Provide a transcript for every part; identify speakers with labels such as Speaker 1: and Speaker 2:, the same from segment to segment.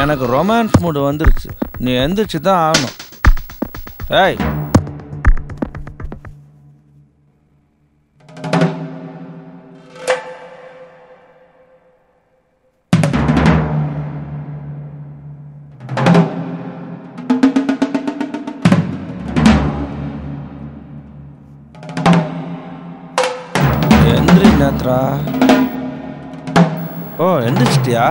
Speaker 1: எனக்கு ரொமான்ஸ் மூடு வந்துருச்சு நீ எந்திரிச்சு தான் ஆகணும் ஏய் எந்திரி நேத்ரா ஓ எந்திரிச்சிட்டியா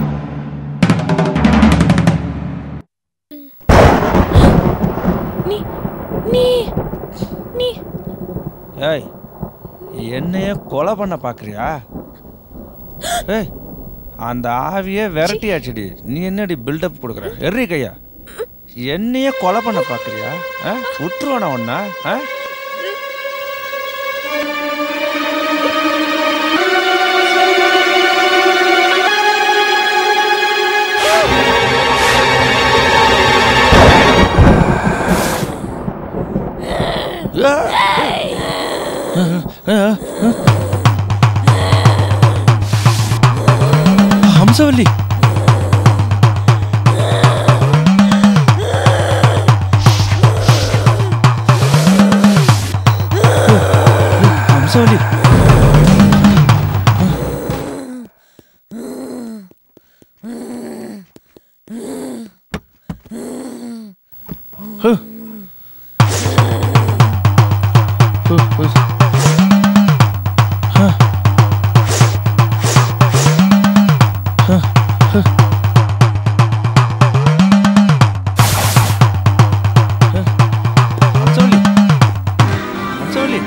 Speaker 2: நீ நீ நீ
Speaker 1: ஏய் என்னைய கொலை பண்ண பார்க்குறியா ஏய் அந்த ஆவியே விரட்டியாச்சுடி நீ என்னடி பில்டப் கொடுக்குற எர்ரி கையா என்னையே கொலை பண்ண பார்க்குறியா ஆ விட்டுருவானா ஒன்னா ஆ ஹம்சவல்லி ஹம்சவல்லி ஹம்சவல்லி ஹம்சவல்லி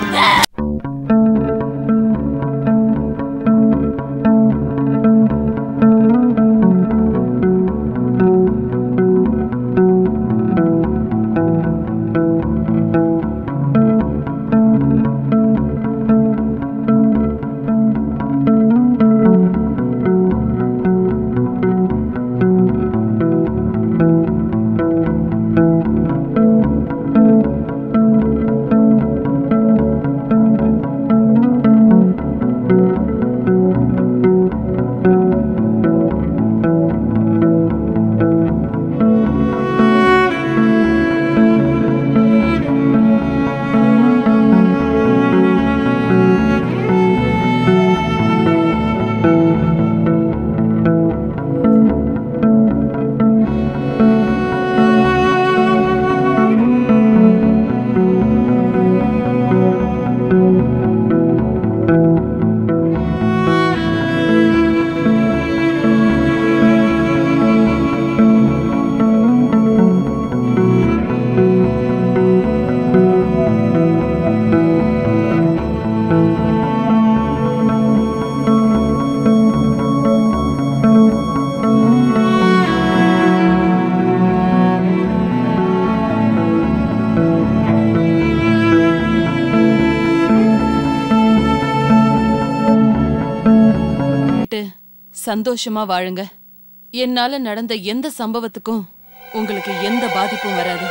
Speaker 2: ட்டு சந்தோஷமா வாழுங்க என்னால நடந்த எந்த சம்பவத்துக்கும் உங்களுக்கு எந்த பாதிப்பும் வராது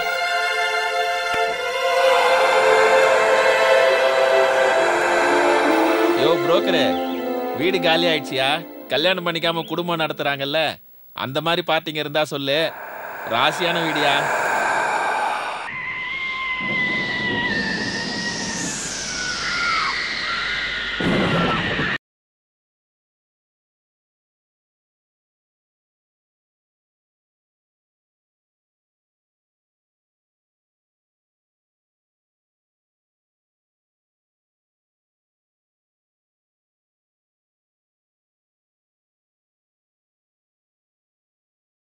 Speaker 3: யோ புரோக்கரு வீடு காலி ஆயிடுச்சியா கல்யாணம் பண்ணிக்காம குடும்பம் நடத்துறாங்கல்ல அந்த மாதிரி பார்ட்டிங்க இருந்தா சொல்லு ராசியான வீடியா